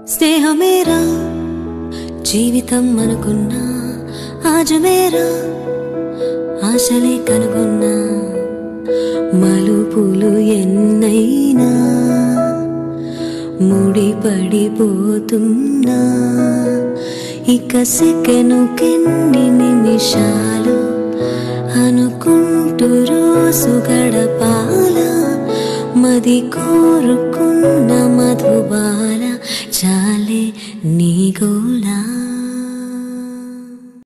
స్నేహమేరా జీవితం అనుకున్నా ఆజమేరా ఆశలే కనుగొన్నా మలుపులు ఎన్నైనా ముడిపడిపోతున్నా ఇక సెకెనుకెన్ని నిమిషాలు అనుకుంటూ రోజు గడపాల మది కోరుకున్న మధుబాల చాలే నీ గోలా